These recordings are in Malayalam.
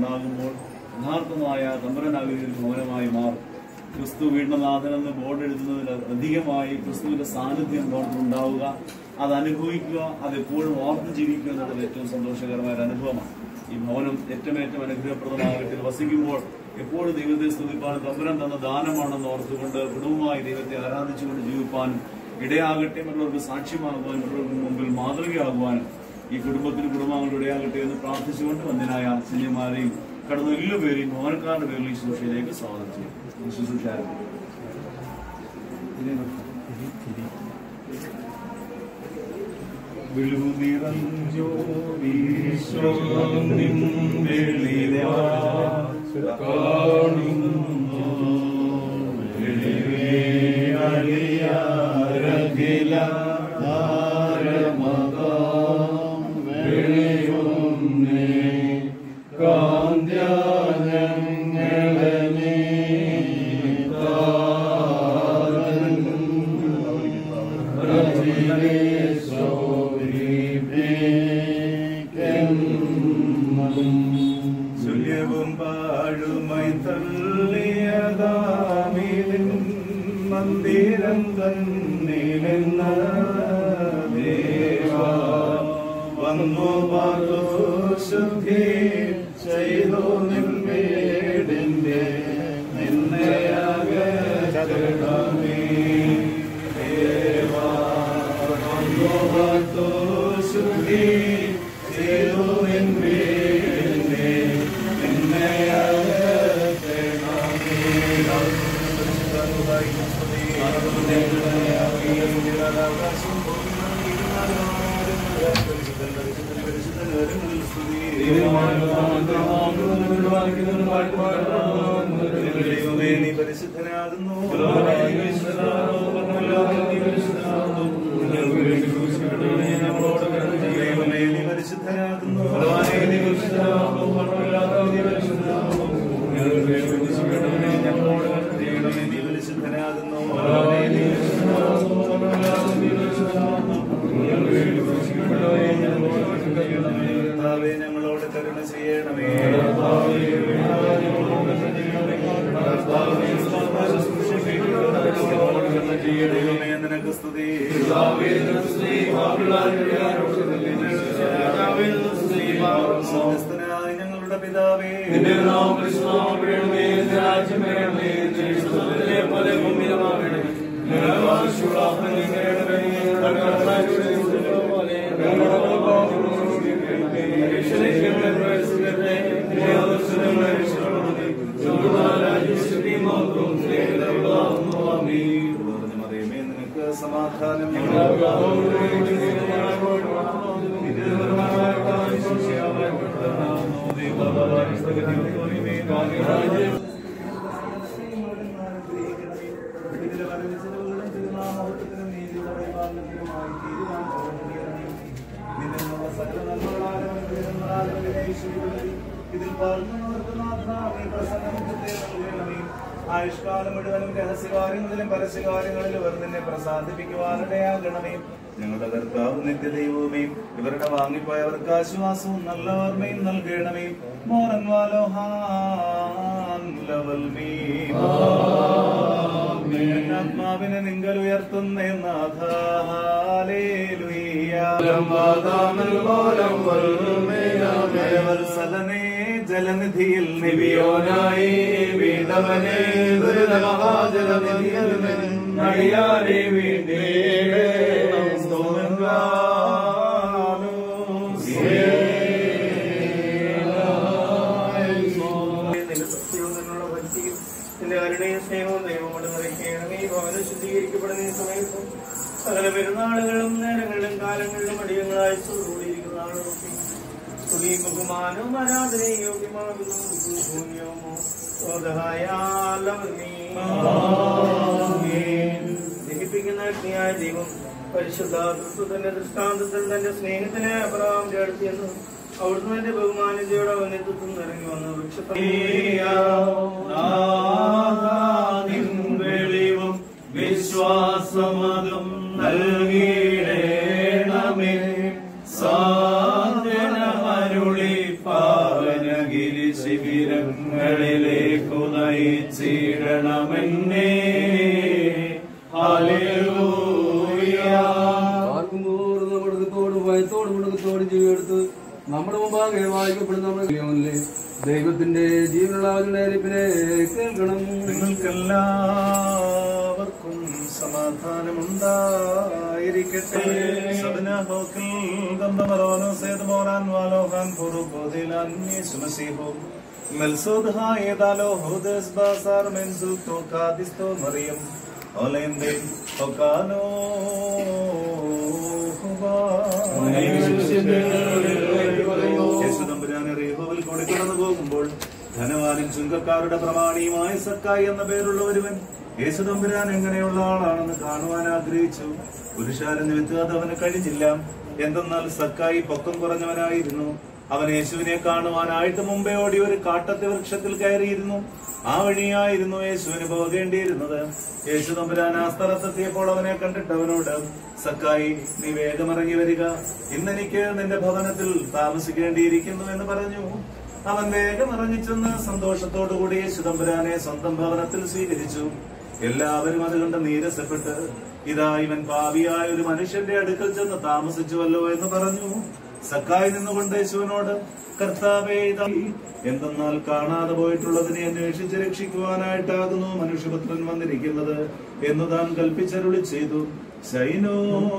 ഉണ്ടാകുമ്പോൾ യഥാർത്ഥമായ തമ്പരനാഗരിക ഒരു ഭവനമായി മാറും ക്രിസ്തു വീണ്ടുനാഥൻ എന്ന് ബോർഡ് എഴുതുന്നതിൽ അധികമായി ക്രിസ്തുവിന്റെ സാന്നിധ്യം ഉണ്ടാവുക അത് അനുഭവിക്കുക അത് എപ്പോഴും ഓർത്ത് ജീവിക്കുക എന്നുള്ളത് ഏറ്റവും സന്തോഷകരമായ ഒരു അനുഭവമാണ് ഈ ഭവനം ഏറ്റവും ഏറ്റവും അനുഗ്രഹപ്രദമാകട്ടെ ഇത് വസിക്കുമ്പോൾ എപ്പോഴും ദൈവത്തെ സ്തുതിപ്പാനും തമ്പുരാൻ തന്ന ദാനമാണെന്ന് ഓർത്തുകൊണ്ട് കുടുംബമായി ദൈവത്തെ ആരാധിച്ചുകൊണ്ട് ജീവിപ്പാനും ഇടയാകട്ടെ മറ്റുള്ളവർക്ക് സാക്ഷ്യമാകുവാനും മറ്റുള്ളവർക്ക് മുമ്പിൽ മാതൃകയാകുവാനും ഈ കുടുംബത്തിന് കുടുംബാംഗങ്ങൾ ഇടയാകട്ടെ എന്ന് പ്രാർത്ഥിച്ചുകൊണ്ട് വന്ദനായ സിനിമാരെയും കടന്ന എല്ലാപേരെയും ഭവനക്കാരുടെ പേരിൽ ഈ ശുശ്രൂഷയിലേക്ക് സ്വാഗതം ചെയ്യും ഈ ശുശ്രൂഷ ആരംഭിക്കും. തുല്യവും പാഴുമായി തള്ളിയതാമിതിൻ മന്ദിരം തന്നിലെന്ന ദേവ വന്നു പാർത്തു ശുദ്ധി ചെയ്തു നിൻ വീടിന്റെ നിന്നയാകമേ ദേവ വന്നു പാർത്തു ശുദ്ധി ചെയ്തു നിൻ വീടിന്റെ പരിശുദ്ധനാകുന്നു ദൈവമേ, നീ പരിശുദ്ധനാകുന്നു ദൈവമേ, നീ പരിശുദ്ധനാകുന്നു കർത്താവേ, ഞങ്ങളോട് കരുണ ചെയ്യണമേ ദൈവമേ, നിനക്ക് സ്തുതി സ്വർഗ്ഗസ്ഥനായ ഞങ്ങളുടെ പിതാവേ തുടർന്ന് മറിയമേ, നിനക്ക് സമാധാനം ഇതിൽ ആയുഷ്കാലം മുഴുവനും രഹസ്യകാര്യങ്ങളിലും പരസ്യകാര്യങ്ങളിലും ഇവർ നിന്നെ പ്രസാദിപ്പിക്കുവാനിടയാകണമേ ഞങ്ങളുടെ കർത്താവ് നിത്യദൈവവുമേ ഇവരുടെ വാങ്ങിപ്പോയവർക്ക് ആശ്വാസവും നല്ല ഓർമ്മയും നൽകണമേ മോറൻ വാലോഹാൻ ലവൽ മീ ആത്മാവിനെ നിങ്ങൾ ഉയർത്തുന്ന വത്സലനെ ജലനിധിയിൽ നിവിയോനായി വീണവനെ ദുരിതമഹാജലനിധിയിൽ നടിയാരെ വീണ്ടേണം നിന്റെ കരുണയും സ്നേഹവും ദൈവമോട് നിറയ്ക്കണമേ ഈ ഭവനം ശുദ്ധീകരിക്കപ്പെടുന്ന ഈ സമയത്തും സകല പെരുന്നാളുകളും നേരങ്ങളിലും കാലങ്ങളിലും അടിയങ്ങളായി കൂടിയിരിക്കുന്ന ആളുകളൊക്കെ സ്തുതിയും ബഹുമാനവും ആരാധനയും യോഗ്യമാകുന്നു ഭൂമിയോമോ ദഹിപ്പിക്കുന്ന അഗ്നിയായ ദൈവം പരിശുദ്ധ ക്രിസ്തുവിന്റെ ദൃഷ്ടാന്തത്തിൽ തന്റെ സ്നേഹത്തിനെ അബ്രഹാം ചേർത്തിയെന്ന് അവിടുന്ന് എന്റെ ബഹുമാനതയോടെ അവനെത്തും ഇറങ്ങി വന്ന വൃക്ഷത്തെ വെളിവും വിശ്വാസമതും നൽകിയിടേണമേ സാധനമരുളി പാവനഗിരി ശിവി രക്ഷിക്കണമെന്നേ ഹല്ലേലൂയ ആർക്കും കൂറുന്ന മുടക്കത്തോട് ഭയത്തോട് മുടക്കത്തോട് ജീവിയെടുത്ത് നമ്മുടെ മുമ്പാകെ വായിക്കപ്പെടുന്ന നമ്മുടെ ദൈവമല്ലേ? ദൈവത്തിന്റെ ജീവനുള്ള അവരുടെ അരിപ്പിനെ കേൾക്കണം നിങ്ങൾക്കെല്ലാവർക്കും സമാധാനമുണ്ടായിരിക്കട്ടെ സദനഹോക്കിൽ ഗന്ധമരോനോ സേതുമോറാൻ വാലോഹാൻ പുറുപോതിലാൻ യേശുമസീഹോ മെൽസോദ് ഹായേതാലോ ഹോദസ് ബാസാർ മെൻസു തോക്കാദിസ്തോ മറിയം ഒലേന്തെ ഒക്കാനോ യേശുദമ്പുരാനെ റീഹോവിൽ കൂടി കടന്നു പോകുമ്പോൾ ധനവാനും ചുങ്കക്കാരുടെ പ്രമാണിയുമായ സക്കായി എന്ന പേരുള്ള ഒരുവൻ യേശുദമ്പുരാൻ എങ്ങനെയുള്ള ആളാണെന്ന് കാണുവാൻ ആഗ്രഹിച്ചു പുരുഷാര നിമിത്തം അത് അവന് കഴിഞ്ഞില്ല എന്തെന്നാൽ സക്കായി പൊക്കം കുറഞ്ഞവനായിരുന്നു അവൻ യേശുവിനെ കാണുവാനായിട്ട് മുമ്പേ ഓടി ഒരു കാട്ടത്തെ വൃക്ഷത്തിൽ കയറിയിരുന്നു ആ വഴിയായിരുന്നു യേശുവിന് പോകേണ്ടിയിരുന്നത് യേശു തമ്പുരാൻ ആ സ്ഥലത്തെത്തിയപ്പോൾ അവനെ കണ്ടിട്ട് അവനോട് സക്കായി നീ വേഗമിറങ്ങി വരിക ഇന്നെനിക്ക് നിന്റെ ഭവനത്തിൽ താമസിക്കേണ്ടിയിരിക്കുന്നു എന്ന് പറഞ്ഞു അവൻ വേഗം ഇറങ്ങിച്ചെന്ന് സന്തോഷത്തോടുകൂടി യേശു തമ്പുരാനെ സ്വന്തം ഭവനത്തിൽ സ്വീകരിച്ചു എല്ലാവരും അത് കണ്ട് നീരസപ്പെട്ട് ഇതാ ഇവൻ പാവിയായ ഒരു മനുഷ്യന്റെ അടുക്കൽ ചെന്ന് താമസിച്ചുവല്ലോ എന്ന് പറഞ്ഞു സക്കായി നിന്നുകൊണ്ട് യേശുവിനോട് കർത്താവേ ഇതാ എന്തെന്നാൽ കാണാതെ പോയിട്ടുള്ളതിനെ അന്വേഷിച്ച് രക്ഷിക്കുവാനായിട്ടാകുന്നു മനുഷ്യപുത്രൻ വന്നിരിക്കുന്നത് എന്ന് താൻ കൽപ്പിച്ചരുളി ചെയ്തു ശൈനോ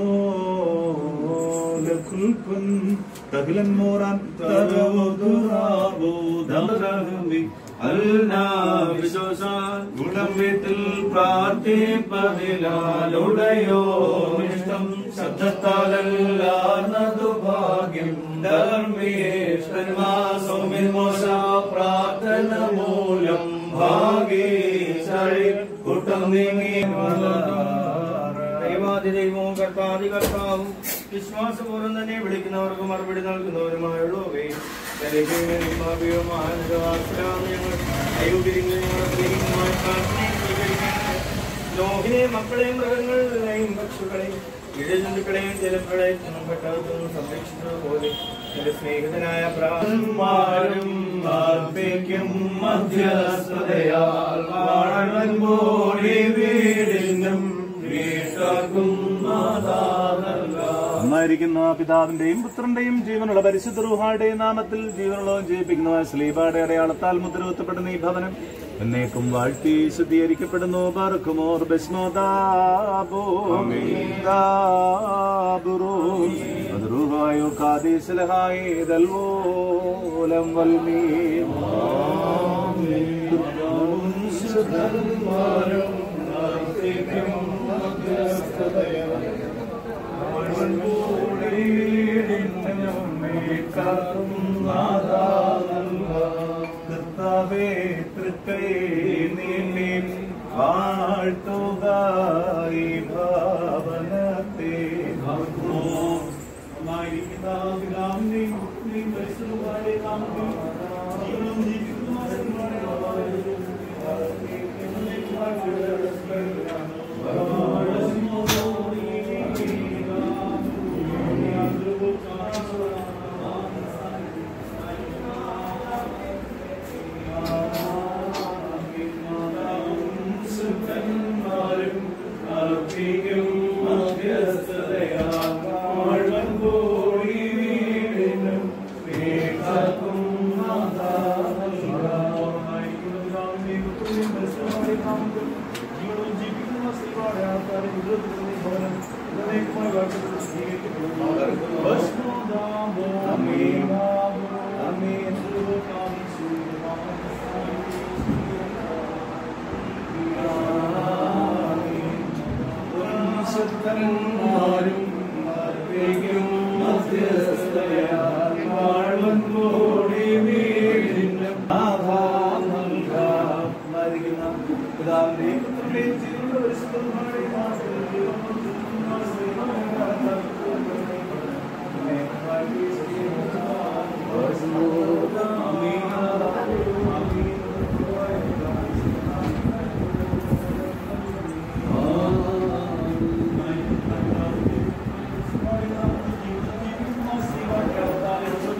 ലഖുൽകുൻ തഹിലൻ മോറാൻ തരവുദുറാവു ദമരഹുമി ഗുണം വീട്ടിൽ പ്രാർത്ഥിപ്പതിലാലുടയോ ഇഷ്ടം ശബ്ദത്താലല്ലാർന്നതു ഭാഗ്യം ധർമ്മേശ്വരമാ സൗമ്യൻ മോശ പ്രാർത്ഥന മൂലം ഭാഗ്യശാലി കൂട്ടം നീങ്ങി ദൈവാതിദൈവവും കർത്താതി കർത്താവും വിശ്വാസപൂർവ്വം തന്നെ വിളിക്കുന്നവർക്ക് മറുപടി നൽകുന്നവരുമായുള്ളവേ ലോഹിനെ മക്കളെയും മൃഗങ്ങളെയും പക്ഷികളെയും ഇഴജന്തുക്കളെയും ജലങ്ങളെയും പെട്ടവർക്കൊന്നും സംരക്ഷിച്ചതുപോലെ എന്റെ സ്നേഹിതനായ പ്രാണന്മാരും അർപ്പിക്കും മധ്യസ്ഥതയാൽ വാഴവൻ പോടി വീടിനും വീട്ടാക്കും ഒന്നായിരിക്കുന്ന പിതാവിന്റെയും പുത്രന്റെയും ജീവനുള്ള പരിശുദ്ധ റൂഹായുടെയും നാമത്തിൽ ജീവനുള്ളവും ജയിപ്പിക്കുന്ന സ്ലീബാടെ അടയാളത്താൽ മുദ്രവത്തപ്പെടുന്ന ഈ ഭവനം എന്നേക്കും വാഴ്ത്തി ശുദ്ധീകരിക്കപ്പെടുന്നു ബർക്കുമോർ ബസ്മോദാബോ ദാബുറൂ മദ്രൂഹായോ കാദീസലഹായി ദൽവോലം വൽമീം കർത്താവേ തൃക്കൈ നീട്ടി വാഴ്ത്തുക ഈ ഭാവനത്തെ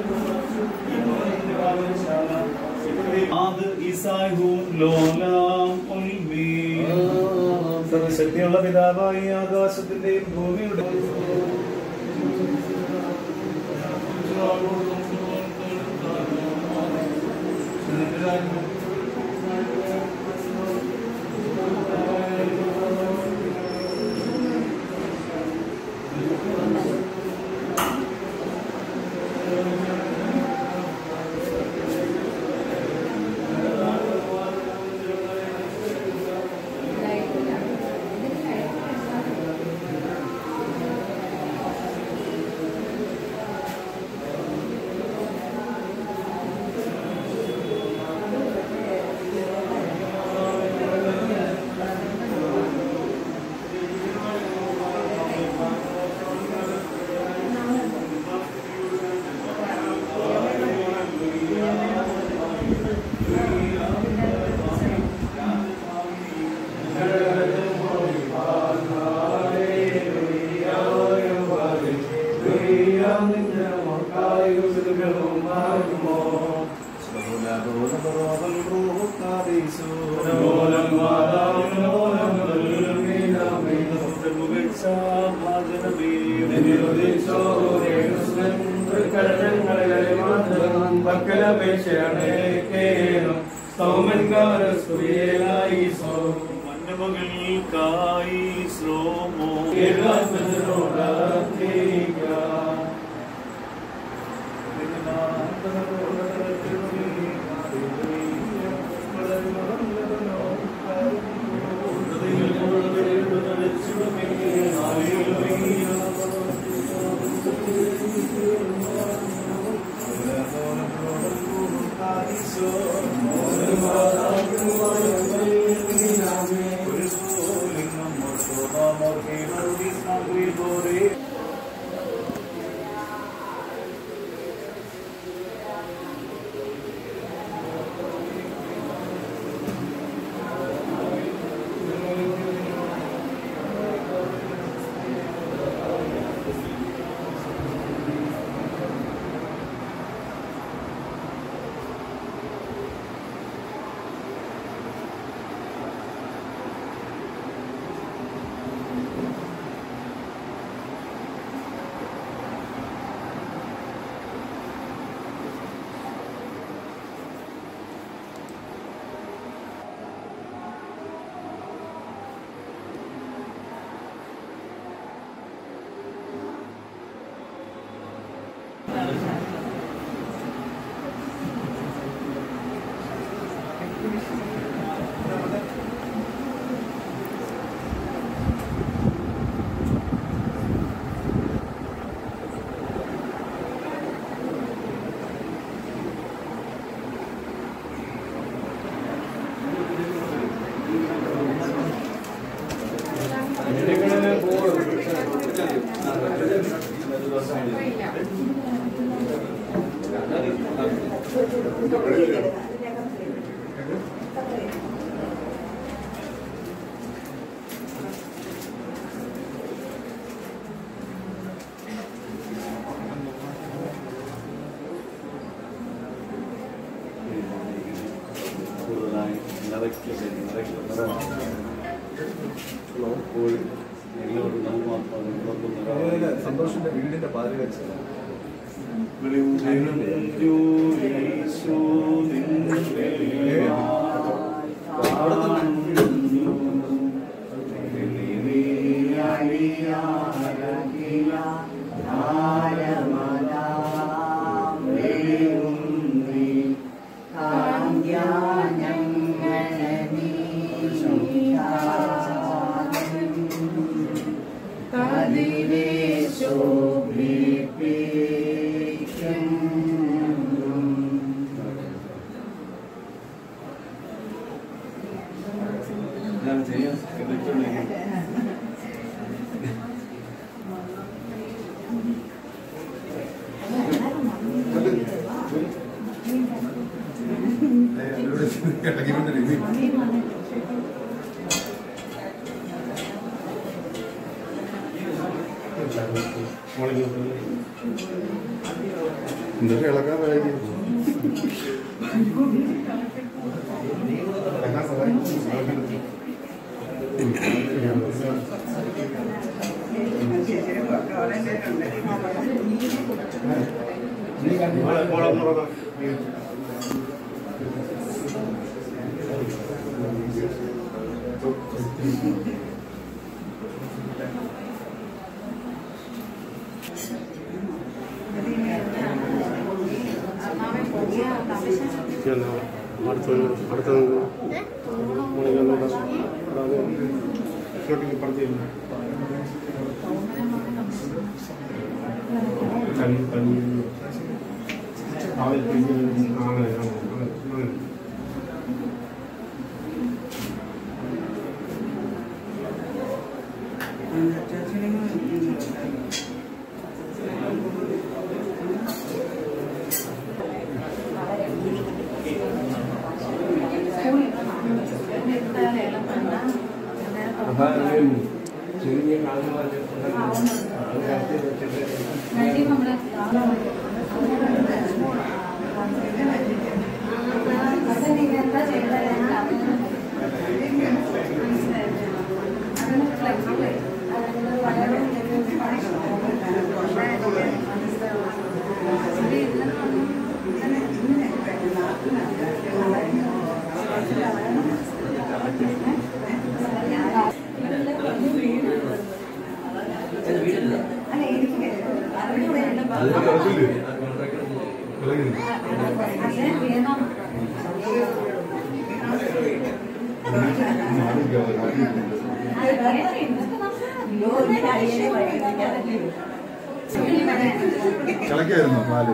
ആദ് ഇസായ്ഹു ലോലാം സർവശക്തിയുള്ള പിതാവായി ആകാശത്തിന്റെയും ഭൂമിയുടെയും മന്നമകൾക്കായി ശ്രോമോ കൂടുതലായി നിറയ്ക്കട്ടെ നിറയ്ക്കട്ടെ കോഴി എല്ലാം നമുക്ക് മാത്രം നിറയ്ക്കും സന്തോഷിന്റെ വീടിന്റെ പാതി വെച്ചത് ഞാൻ ചെയ്യാൻ ശ്രമിച്ചുകൊണ്ടിരിക്കും എന്തൊക്കെ ഇളക്കാൻ കിളക്കായിരുന്നു പാല്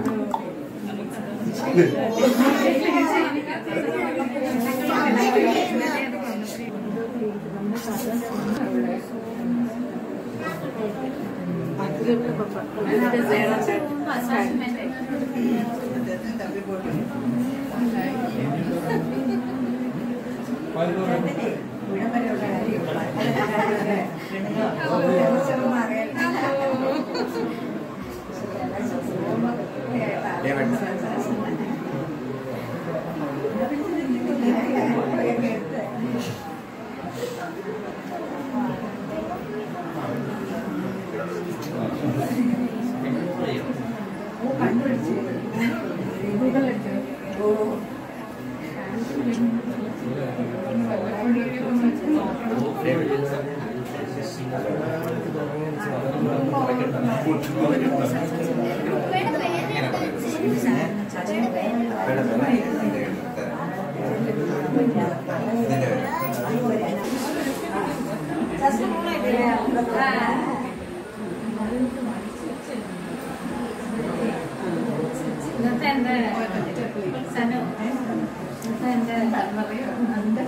ഇന്നത്തെ എന്റെ സനു ഇന്നത്തെ എന്റെ പറയൂ എന്റെ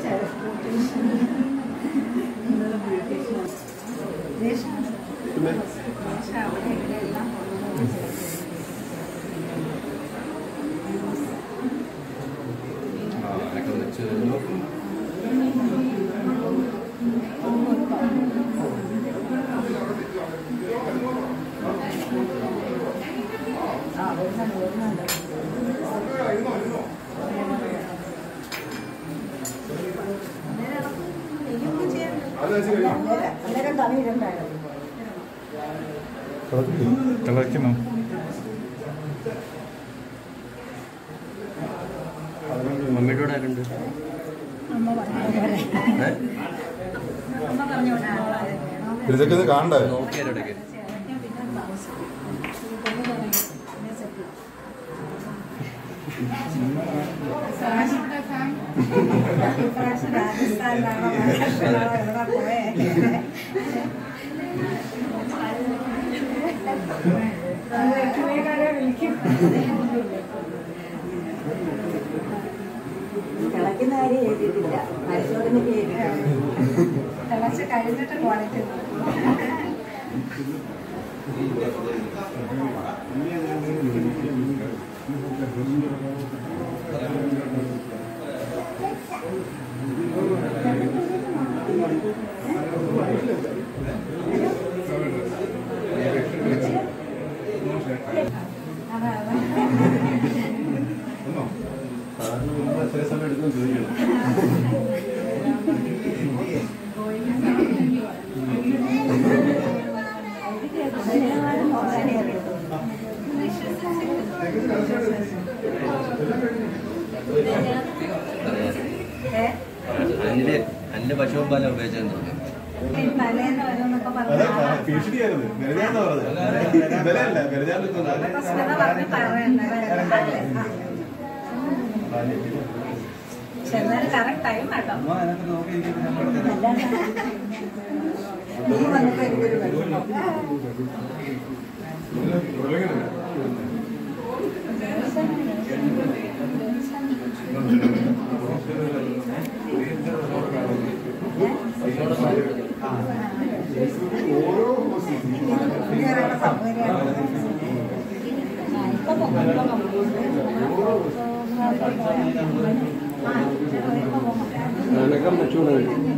അവിടെ ഇവിടെയെല്ലാം തിളയ്ക്കുന്നു മമ്മിയോട് ആരുണ്ട് അമ്മ പറഞ്ഞോട്ടെ ഇതൊക്കെ ഇത് കാണണ്ടേ നോക്കിയാലോടൊക്കെ തിളക്കുന്ന കാര്യം എഴുതിയിട്ടില്ല പരിശോധനയ്ക്ക് എഴുതിയിട്ടുണ്ട് തിളച്ച് കഴിഞ്ഞിട്ട് ക്വാളിറ്റി സാറിന് മുമ്പ് എത്ര സമയം എടുക്കും ചോദിക്കും മുമ്പാലെ ഉപയോഗിച്ചെന്ന് തോന്നുന്നു തലേന്ന് വരുമെന്നൊക്കെ അതെ പറഞ്ഞു ഭീഷണിയായിരുന്നു ഗരുജാന്ന് പറഞ്ഞത് ഇന്നലെയല്ല ഗരുജാൻ പ്രശ്നത പറഞ്ഞ് പറയുന്നത് പക്ഷെ എന്നാലും കറക്റ്റ് ടൈം കേട്ടോ നീ വന്നപ്പോ എനിക്കൊരു വിഷമം. ഇങ്ങനെയുള്ള സൗകര്യമാണ്. ഇപ്പൊ പോകും ഇപ്പൊ പോകും ആ ഇപ്പൊ പോകും അനക്കം വെച്ചുകൂടെ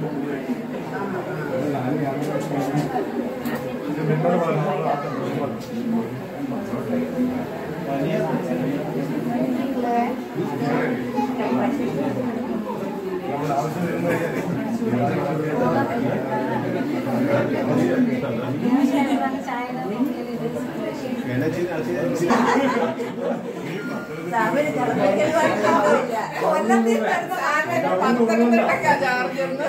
അവര് ചെറുപ്പത്തിൽ പഠിക്കാറില്ല. കൊല്ലത്തിൽ വരുന്ന ആനയൊക്കെ പത്തനംതിട്ടയ്ക്കാ ചാർജ്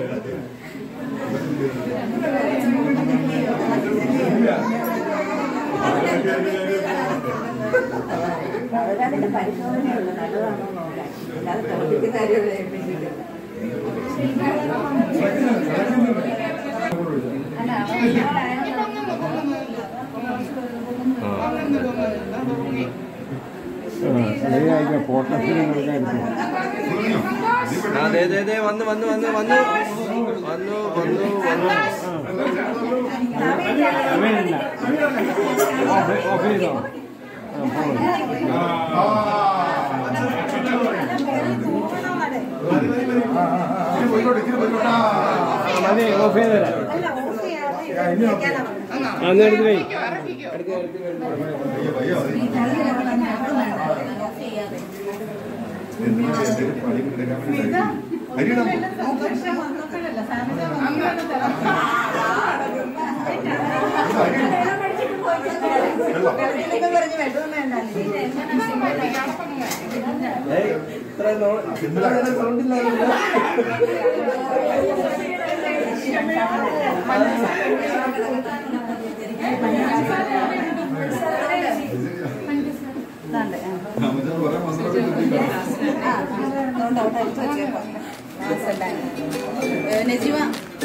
അവരതിന്റെ പരിശോധനയുള്ളൂ നല്ലതാണോ നോക്കാൻ അല്ലാതെ പ്രവർത്തിക്കുന്ന കാര്യങ്ങൾ ഏൽപ്പിച്ചിട്ടില്ല അല്ല ആ ദേ ദേ ദേ വന്ന് വന്ന് വന്ന് വന്നു വന്നു വന്നു വന്നു മതി ഓഫ് ചെയ്ത് തരാം അന്ന് എടുത്ത് പോയി പറഞ്ഞ് വെള്ളം വേണ്ടല്ലേ നജിമ